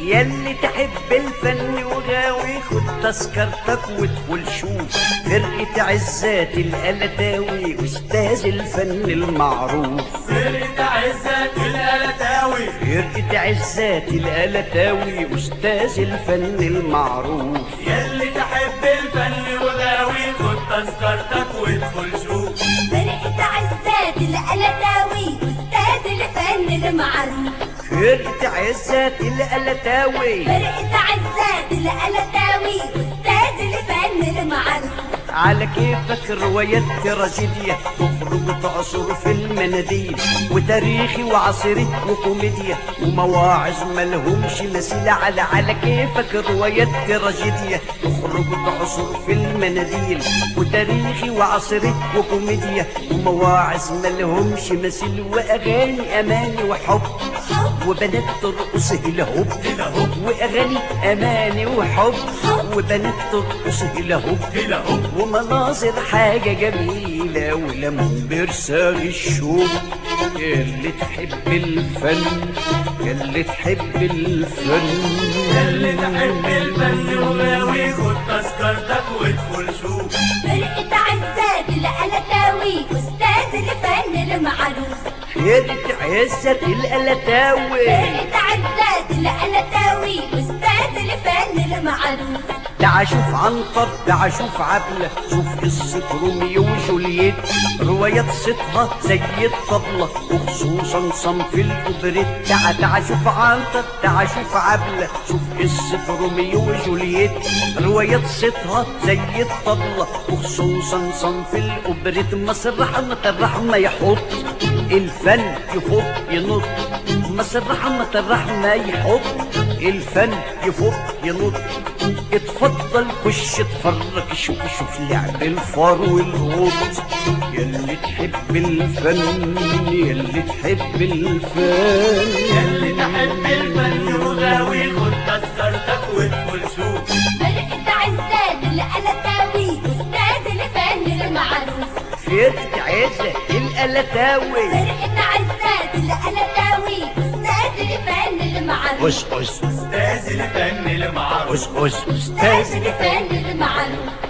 ياللي تحب الفن وغاوي خد تذكرتك وادخل شوف فرقة عزات القلتاوي أستاذ الفن المعروف فرقة عزت القلتاوي فرقة عزات القلتاوي أستاذ الفن المعروف ياللي تحب الفن وغاوي خد تذكرتك وادخل شوف فرقة عزات القلتاوي أستاذ الفن المعروف فرقة عزات القلتاوي فرقة عزات القلتاوي أستاذ الفن المعروف على كيفك روايات تراجيديا تخرج تعصر في المناديل وتاريخي وعصري وكوميديا ومواعظ ملهمش مثيل على على كيفك روايات تراجيديا تخرج تعصر في المناديل وتاريخي وعصري وكوميديا ومواعظ ملهمش مثيل واغاني اماني وحب وبنات ترقص هلا هوب هلا هوب. واغاني اماني وحب وبنات ترقص هلا هوب هلا هوب. ومناظر حاجة جميلة ولمهم برساغ الشوق اللي تحب الفن اللي تحب الفن ياللي تحب الفن وغاوي خد تذكرتك وادخل شوف فرقة عزات القلتاوي أستاذ الفن المعروف فرقة عزة القلتاوي فرقة عزات القلتاوي أستاذ الفن المعروف تعا شوف عنتر تعا شوف عبلة شوف قصة روميو وجولييت روايات صيتها زي الطبلة وخصوصا صنف الأوبريت تعا تعا شوف عنتر تعا شوف عبلة شوف قصة روميو وجولييت روايات صيتها زي الطبلة وخصوصا صنف الأوبريت مصر رحمة الرحمة يحط الفن يفوق ينط مصر رحمة الرحمة يحط الفن يفوق ينط اتفضل خش اتفرج شوف شوف لعب الفار والقط ياللي تحب الفن ياللي تحب الفن ياللي تحب الفن وغاوي خد تذكرتك وادخل شوف فرقة عزات القلتاوي أستاذ الفن المعروف فرقة عزة القلتاوي فرقة عزات القلتاوي أستاذ الفن المعروف أس أس أستاذ الفن المعروف أس أس أستاذ الفن المعروف